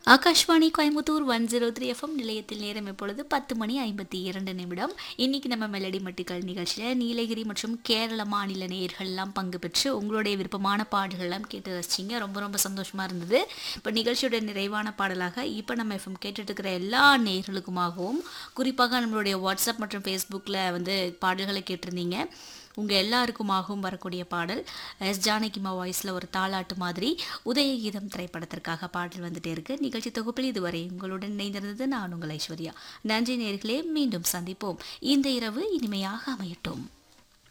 Akashvani Coimbatore one zero three FM நிலையத்தில் நேரம் இப்பொழுது பத்து மணி ஐம்பத்தி இரண்டு நிமிடம் இன்னைக்கு நம்ம மெலடி மட்டுக்கள் நிகழ்ச்சியில் நீலகிரி மற்றும் கேரள மாநில நேயர்கள்லாம் பங்கு பெற்று உங்களுடைய விருப்பமான பாடல்கள்லாம் கேட்டு ரசிச்சிங்க ரொம்ப ரொம்ப சந்தோஷமாக இருந்தது இப்போ நிகழ்ச்சியோட நிறைவான பாடலாக இப்போ நம்ம எஃப்எம் கேட்டுட்டு இருக்கிற எல்லா நேயர்களுக்குமாகவும் குறிப்பாக நம்மளுடைய வாட்ஸ்அப் மற்றும் ஃபேஸ்புக்கில் வந்து பாடல்களை கேட்டிருந்தீங்க உங்கள் எல்லாருக்குமாகவும் வரக்கூடிய பாடல் எஸ் ஜானகிமா வாய்ஸில் ஒரு தாளாட்டு மாதிரி உதயகீதம் திரைப்படத்திற்காக பாடல் வந்துட்டே இருக்கு நிகழ்ச்சி தொகுப்பில் இதுவரை உங்களுடன் இணைந்திருந்தது நான் உங்கள் ஐஸ்வர்யா நன்றி நேர்களே மீண்டும் சந்திப்போம் இந்த இரவு இனிமையாக அமையட்டும்